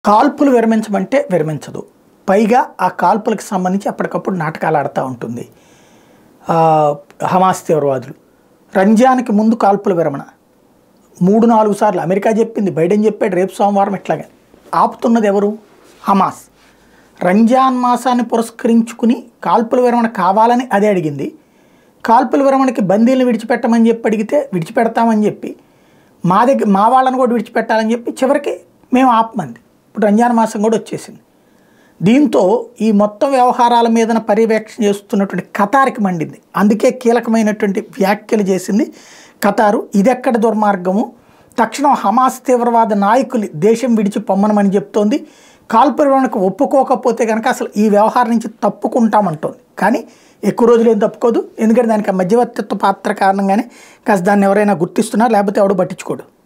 కాల్పులు విరమించమంటే విరమించదు పైగా ఆ కాల్పులకు సంబంధించి అప్పటికప్పుడు నాటకాలు ఆడుతూ ఉంటుంది ఆ, హమాస్ తీవ్రవాదులు రంజాన్కి ముందు కాల్పుల విరమణ మూడు నాలుగు సార్లు అమెరికా చెప్పింది బైడెన్ చెప్పాడు రేపు సోమవారం ఇట్లాగే ఆపుతున్నది ఎవరు హమాస్ రంజాన్ మాసాన్ని పురస్కరించుకుని కాల్పుల విరమణ కావాలని అదే అడిగింది కాల్పుల విరమణకి బందీలను విడిచిపెట్టమని చెప్పి అడిగితే విడిచిపెడతామని చెప్పి మా దగ్గర మా వాళ్ళని కూడా విడిచిపెట్టాలని చెప్పి చివరికి మేము ఆపమంది ఇప్పుడు రంజాన్ మాసం కూడా వచ్చేసింది దీంతో ఈ మొత్తం వ్యవహారాల మీద పర్యవేక్షణ చేస్తున్నటువంటి ఖతార్కి మండింది అందుకే కీలకమైనటువంటి వ్యాఖ్యలు చేసింది ఖతారు ఇదెక్కడ దుర్మార్గము తక్షణం హమాస్ తీవ్రవాద నాయకులు దేశం విడిచి పొమ్మనమని చెప్తోంది కాల్పులకు ఒప్పుకోకపోతే కనుక అసలు ఈ వ్యవహారం నుంచి తప్పుకుంటామంటోంది కానీ ఎక్కువ రోజులు ఏం తప్పుకోదు ఎందుకంటే దానికి ఆ మధ్యవర్తిత్వ పాత్ర కారణంగానే కాస్త దాన్ని ఎవరైనా గుర్తిస్తున్నారు లేకపోతే ఎవడు పట్టించుకోడు